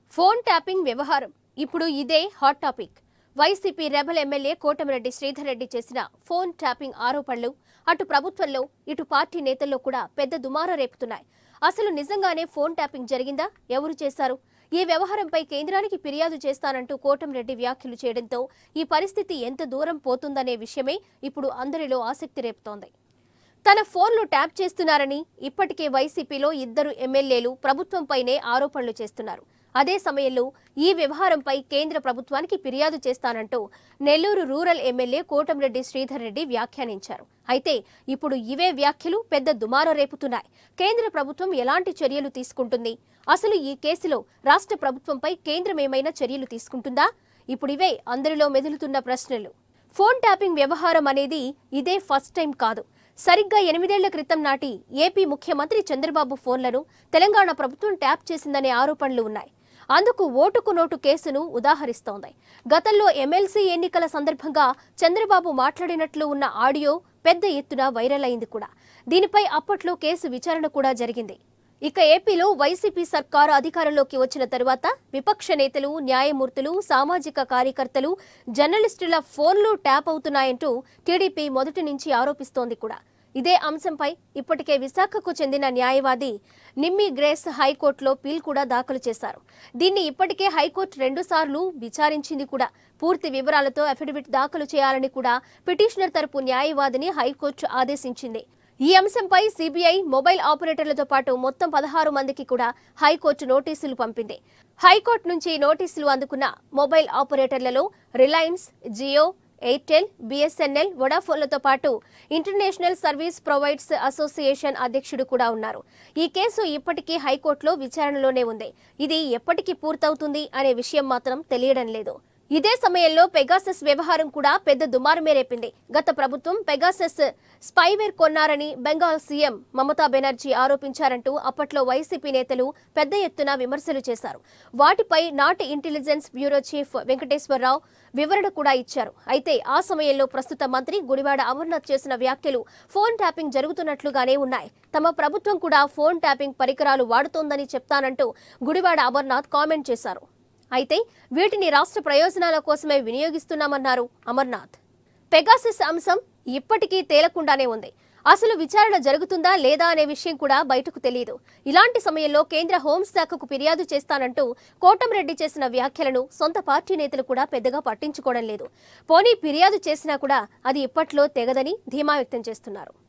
phone tapping వ్యవహారం ఇప్పుడు ఇదే hot topic YCP rebel MLA Kotamreddy Sridhar Reddy చేసిన ఫోన్ ట్యాపింగ్ ఆరోపణలు అటు ప్రభుత్వంలో ఇటు పార్టీ నేతల్లో కూడా పెద్ద దుమార రేపుతున్నాయి అసలు నిజంగానే ఫోన్ ట్యాపింగ్ జరిగిందా ఎవరు చేశారు ఈ వ్యవహారంపై కేంద్రానికి ఫిర్యాదు చేస్తానంటూ కోటంరెడ్డి వ్యాఖ్యలు చేయడంతో ఈ పరిస్థితి ఎంత దూరం పోతుందనే విషయమే ఇప్పుడు అందరిలో ఆసక్తి రేపుతోంది తన ఫోన్లు ట్యాప్ చేస్తున్నారని ఇప్పటికే వైసీపీలో ఇద్దరు ఎమ్మెల్యేలు ప్రభుత్వంపైనే ఆరోపణలు చేస్తున్నారు అదే సమయంలో ఈ వ్యవహారంపై కేంద్ర ప్రభుత్వానికి ఫిర్యాదు చేస్తానంటూ నెల్లూరు రూరల్ ఎమ్మెల్యే కోటంరెడ్డి శ్రీధర్ రెడ్డి వ్యాఖ్యానించారు అయితే ఇప్పుడు ఇవే వ్యాఖ్యలు పెద్ద దుమార రేపుతున్నాయి కేంద్ర ప్రభుత్వం ఎలాంటి చర్యలు తీసుకుంటుంది అసలు ఈ కేసులో రాష్ట్ర ప్రభుత్వంపై కేంద్రం ఏమైనా చర్యలు తీసుకుంటుందా ఇప్పుడు ఇవే అందరిలో మెదులుతున్న ప్రశ్నలు ఫోన్ ట్యాపింగ్ వ్యవహారం అనేది ఇదే ఫస్ట్ టైం కాదు సరిగ్గా ఎనిమిదేళ్ల క్రితం నాటి ఏపీ ముఖ్యమంత్రి చంద్రబాబు ఫోన్లను తెలంగాణ ప్రభుత్వం ట్యాప్ చేసిందనే ఆరోపణలు ఉన్నాయి అందుకు ఓటుకు నోటు కేసును ఉదాహరిస్తోంది గతంలో ఎమ్మెల్సీ ఎన్నికల సందర్భంగా చంద్రబాబు మాట్లాడినట్లు ఉన్న ఆడియో పెద్ద ఎత్తున వైరల్ అయింది కూడా దీనిపై అప్పట్లో కేసు విచారణ కూడా జరిగింది ఇక ఏపీలో వైసీపీ సర్కారు అధికారంలోకి వచ్చిన తరువాత విపక్ష నేతలు న్యాయమూర్తులు సామాజిక కార్యకర్తలు జర్నలిస్టుల ఫోన్లు ట్యాప్ అవుతున్నాయంటూ టీడీపీ మొదటి నుంచి ఆరోపిస్తోంది కూడా ఇదే అంశంపై ఇప్పటికే విశాఖకు చెందిన న్యాయవాది నిమ్మి గ్రేస్ హైకోర్టులో పిల్ కూడా దాఖలు చేశారు దీన్ని ఇప్పటికే హైకోర్టు రెండుసార్లు విచారించింది కూడా పూర్తి వివరాలతో అఫిడవిట్ దాఖలు చేయాలని కూడా పిటిషనర్ తరపు న్యాయవాదిని హైకోర్టు ఆదేశించింది ఈ అంశంపై సిబిఐ మొబైల్ ఆపరేటర్లతో పాటు మొత్తం పదహారు మందికి కూడా హైకోర్టు నోటీసులు పంపింది హైకోర్టు నుంచి నోటీసులు అందుకున్న మొబైల్ ఆపరేటర్లలో రిలయన్స్ జియో ఎయిర్టెల్ బిఎస్ఎన్ఎల్ వొడాఫోన్లతో పాటు ఇంటర్నేషనల్ సర్వీస్ ప్రొవైడ్స్ అసోసియేషన్ అధ్యక్షుడు కూడా ఉన్నారు ఈ కేసు ఇప్పటికీ హైకోర్టులో విచారణలోనే ఉంది ఇది ఎప్పటికి పూర్తవుతుంది అనే విషయం మాత్రం తెలియడం లేదు ఇదే సమయంలో పెగాసస్ వ్యవహారం కూడా పెద్ద దుమారమే రేపింది గత ప్రభుత్వం పెగాసస్ స్పైవేర్ కొన్నారని బెంగాల్ సీఎం మమతా బెనర్జీ ఆరోపించారంటూ అప్పట్లో వైసీపీ నేతలు పెద్ద ఎత్తున విమర్శలు చేశారు వాటిపై నాటి ఇంటెలిజెన్స్ బ్యూరో చీఫ్ వెంకటేశ్వరరావు వివరణ కూడా ఇచ్చారు అయితే ఆ సమయంలో ప్రస్తుత మంత్రి గుడివాడ అమర్నాథ్ చేసిన వ్యాఖ్యలు ఫోన్ ట్యాపింగ్ జరుగుతున్నట్లుగానే ఉన్నాయి తమ ప్రభుత్వం కూడా ఫోన్ ట్యాపింగ్ పరికరాలు వాడుతోందని చెప్తానంటూ గుడివాడ అమర్నాథ్ కామెంట్ చేశారు అయితే వీటిని రాష్ట్ర ప్రయోజనాల కోసమే వినియోగిస్తున్నామన్నారు అమర్నాథ్ పెగాసిస్ అంశం ఇప్పటికీ తేలకుండానే ఉంది అసలు విచారణ జరుగుతుందా లేదా అనే విషయం కూడా బయటకు తెలియదు ఇలాంటి సమయంలో కేంద్ర హోంశాఖకు ఫిర్యాదు చేస్తానంటూ కోటంరెడ్డి చేసిన వ్యాఖ్యలను సొంత పార్టీ నేతలు కూడా పెద్దగా పట్టించుకోవడం లేదు పోనీ ఫిర్యాదు చేసినా కూడా అది ఇప్పట్లో తెగదని ధీమా వ్యక్తం చేస్తున్నారు